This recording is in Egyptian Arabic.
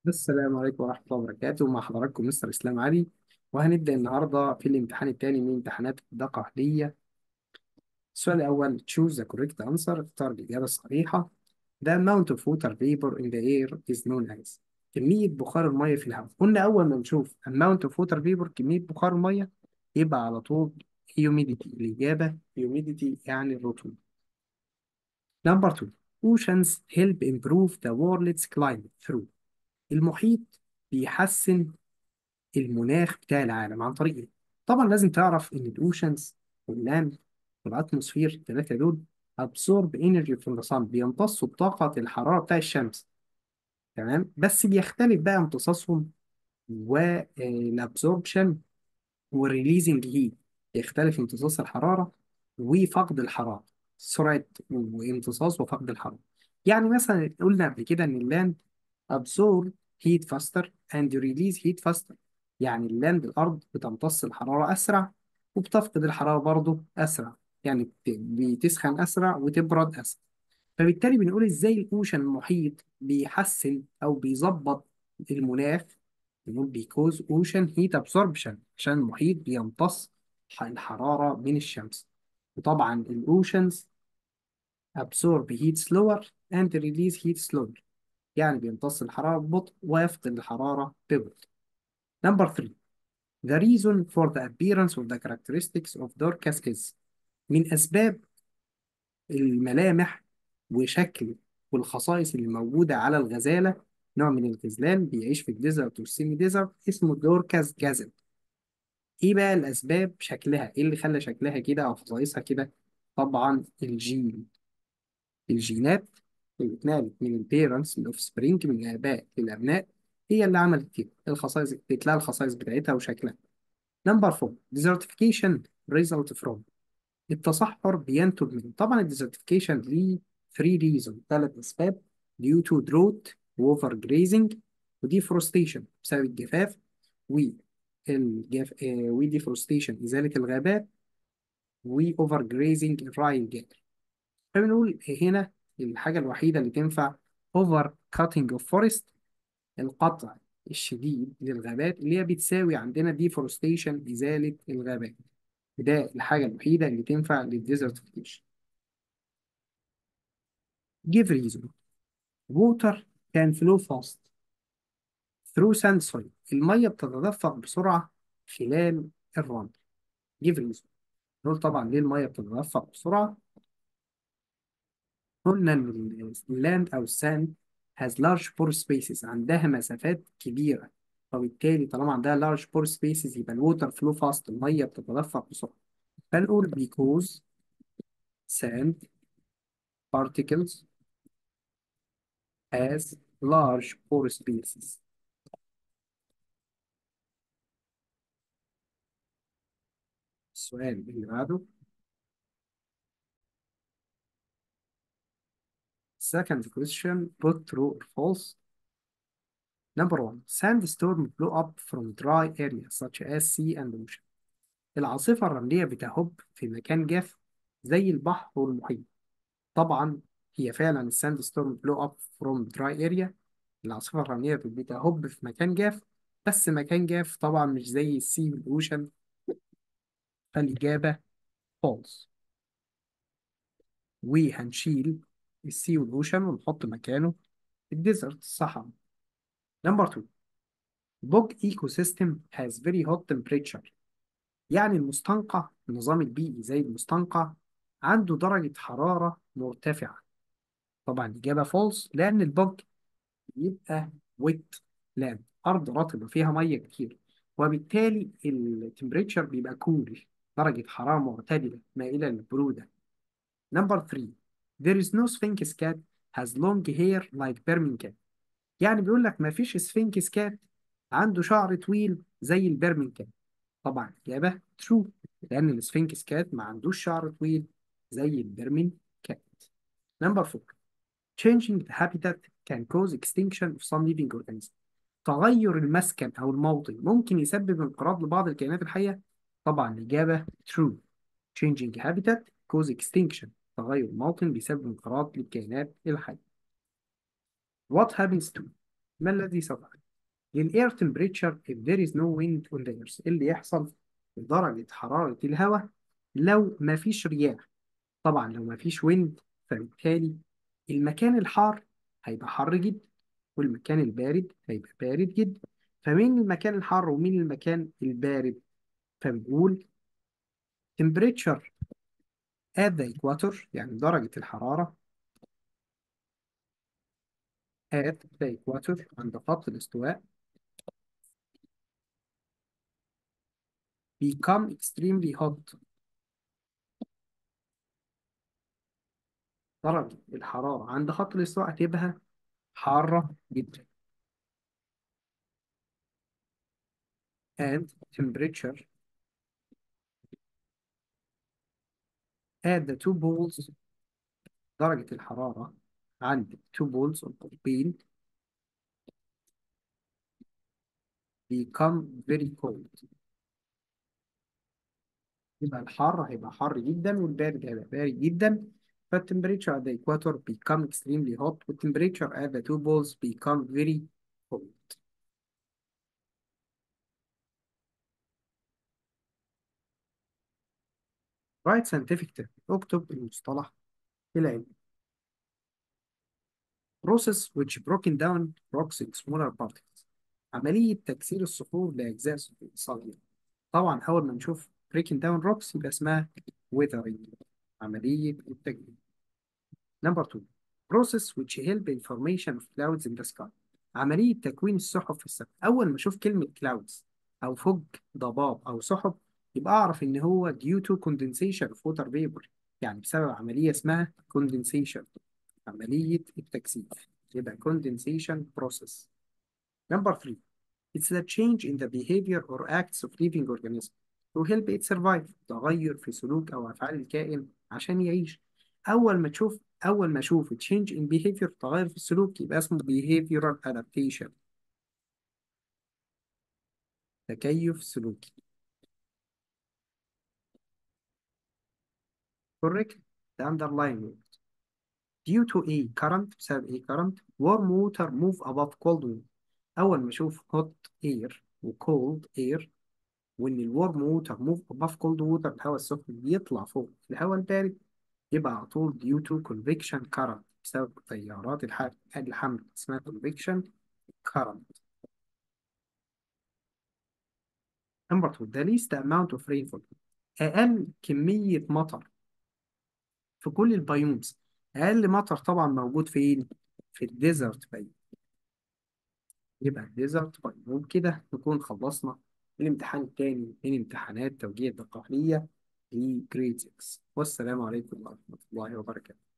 السلام عليكم ورحمة الله وبركاته مع حضراتكم مستر إسلام علي وهنبدأ النهاردة في الامتحان الثاني من امتحانات الدقة عقلية السؤال الأول choose the correct answer اختار الإجابة الصحيحة The amount of water vapor in the air is known as كمية بخار المية في الهواء قلنا أول ما نشوف amount of water vapor كمية بخار المية يبقى على طول humidity الإجابة humidity يعني الرطوبة Number two Oceans help improve the world's climate through المحيط بيحسن المناخ بتاع العالم عن طريق ايه؟ طبعا لازم تعرف ان الاوشنز واللاند والاتموسفير الثلاثه دول absorb energy from the sun بيمتصوا طاقه الحراره بتاع الشمس تمام بس بيختلف بقى امتصاصهم والابسوربشن والريليزنج هيت يختلف امتصاص الحراره وفقد الحراره سرعه وامتصاص وفقد الحراره يعني مثلا قلنا قبل كده ان اللاند absorb heat faster and release heat faster يعني اللاند الأرض بتمتص الحرارة أسرع وبتفقد الحرارة برضه أسرع يعني بت- بتسخن أسرع وتبرد أسرع فبالتالي بنقول إزاي الأوشن المحيط بيحسن أو بيظبط المناخ بنقول because ocean heat absorption عشان المحيط بيمتص ح- الحرارة من الشمس وطبعا الأوشنز absorb heat slower and release heat slower يعني بيمتص الحرارة ببطء ويفقد الحرارة ببطء. Number three, the reason for the appearance of the characteristics of Dorcas is من أسباب الملامح وشكل والخصائص اللي موجودة على الغزالة نوع من الغزلان بيعيش في الديزرت والسيمي ديزرت اسمه دوركاس جازل. إيه بقى الأسباب شكلها؟ إيه اللي خلى شكلها كده أو خصائصها كده؟ طبعا الجين الجينات اللي اتنقلت من البيرنتس للأوف سبرينج من الآباء للأبناء هي اللي عملت كده الخصائص بتلاقي الخصائص بتاعتها وشكلها نمبر 4 desertification result from التصحر بينتج من طبعا الديزرتيفيكيشن ليه 3 reasons ثلاث أسباب due to drought و overgrazing و deforestation بسبب الجفاف والجف... و deforestation إزالة الغابات و overgrazing الرعي الجائر فبنقول هنا الحاجة الوحيدة اللي تنفع over cutting of forest القطع الشديد للغابات اللي هي بتساوي عندنا deforestation إزالة الغابات ده الحاجة الوحيدة اللي تنفع للديزرتيفيكيشن give reason water can flow fast through sand soil المية بتتدفق بسرعة خلال الرمل give reason نقول طبعا ليه المية بتتدفق بسرعة قلنا إن اللاند أو الساند has large pore spaces عندها مسافات كبيرة فبالتالي طالما عندها large pore spaces يبقى الووتر flow fast المية بتتدفق بسرعة فنقول because sand particles has large pore spaces السؤال اللي بعده second question put true or false number one sandstorm blow up from dry areas such as sea and ocean العاصفة الرملية بتهب في مكان جاف زي البحر والمحيط طبعا هي فعلا الساند ستورم بلو اب فروم دراي اريا العاصفة الرملية بتهب في مكان جاف بس مكان جاف طبعا مش زي السي والاوشن فالإجابة فولس وهنشيل السي والاوشن ونحط مكانه الديزرت الصحراء نمبر 2 بوج ايكو سيستم هاز فيري هوت تمبريتشر يعني المستنقع النظام البيئي زي المستنقع عنده درجة حرارة مرتفعة طبعا الإجابة فولس لأن البوج يبقى ويت لاند أرض رطبة فيها مية كتير وبالتالي التمبريتشر بيبقى كول درجة حرارة معتدلة مائلة للبرودة نمبر 3 There is no Sphinx cat has long hair like Birmingham يعني بيقول لك ما فيش سفنكس كات عنده شعر طويل زي البرمنكان طبعا الإجابة true لأن السفنكس كات ما عندوش شعر طويل زي البرمن كات نمبر 4 changing the habitat can cause extinction of some living organisms تغير المسكن أو الموطن ممكن يسبب انقراض لبعض الكائنات الحية طبعا الإجابة true changing habitat cause extinction تغير الموطن بيسبب انقراض للكائنات الحية what happens to ما الذي سوف يحدث للاير temperature if there is no wind on the earth إيه اللي يحصل درجة حرارة الهواء لو ما فيش رياح طبعا لو ما فيش wind فبالتالي المكان الحار هيبقى حر جدا والمكان البارد هيبقى بارد جدا فمين المكان الحار ومين المكان البارد فبنقول temperature at the equator يعني درجة الحرارة at the equator عند خط الاستواء become extremely hot درجة الحرارة عند خط الاستواء هتبقى حارة جدا and temperature at the two poles درجة الحرارة عند two poles القطبين become very cold يبقى الحر هيبقى حر جدا والبارد هيبقى بارد جدا فالتمبريتشر at the equator become extremely hot والتمبريتشر at the two poles become very cold write scientific term اكتب المصطلح العلمي process which broken down rocks in smaller particles عملية تكسير الصخور لأجزاء صغيرة طبعا أول ما نشوف breaking down rocks يبقى اسمها weathering عملية التجميد Number two, process which help in formation of clouds in the sky. عملية تكوين السحب في السماء. أول ما أشوف كلمة clouds أو فوج ضباب أو سحب يبقى أعرف إن هو due to condensation of water vapor يعني بسبب عملية اسمها condensation عملية التكثيف يبقى condensation process. Number three, it's the change in the behavior or acts of living organism to help it survive. تغير في سلوك أو أفعال الكائن عشان يعيش. أول ما تشوف أول ما أشوف change in behavior تغير في السلوك يبقى اسمه behavioral adaptation تكيف سلوكي correct the underlying word due to a current بسبب a current warm water move above cold water أول ما أشوف hot air و cold air وإن الورم ووتر move above cold water الهواء السخن بيطلع فوق الهواء البارد يبقى على طول due to convection current بسبب تيارات الحمل الحمل اسمها convection current number two the least amount of rainfall أقل كمية مطر في كل البيومز أقل مطر طبعا موجود فين؟ في الديزرت بايوم يبقى الديزرت بايوم كده نكون خلصنا الامتحان التاني من امتحانات توجيه الدقهلية لجريد 6 والسلام عليكم ورحمة الله وبركاته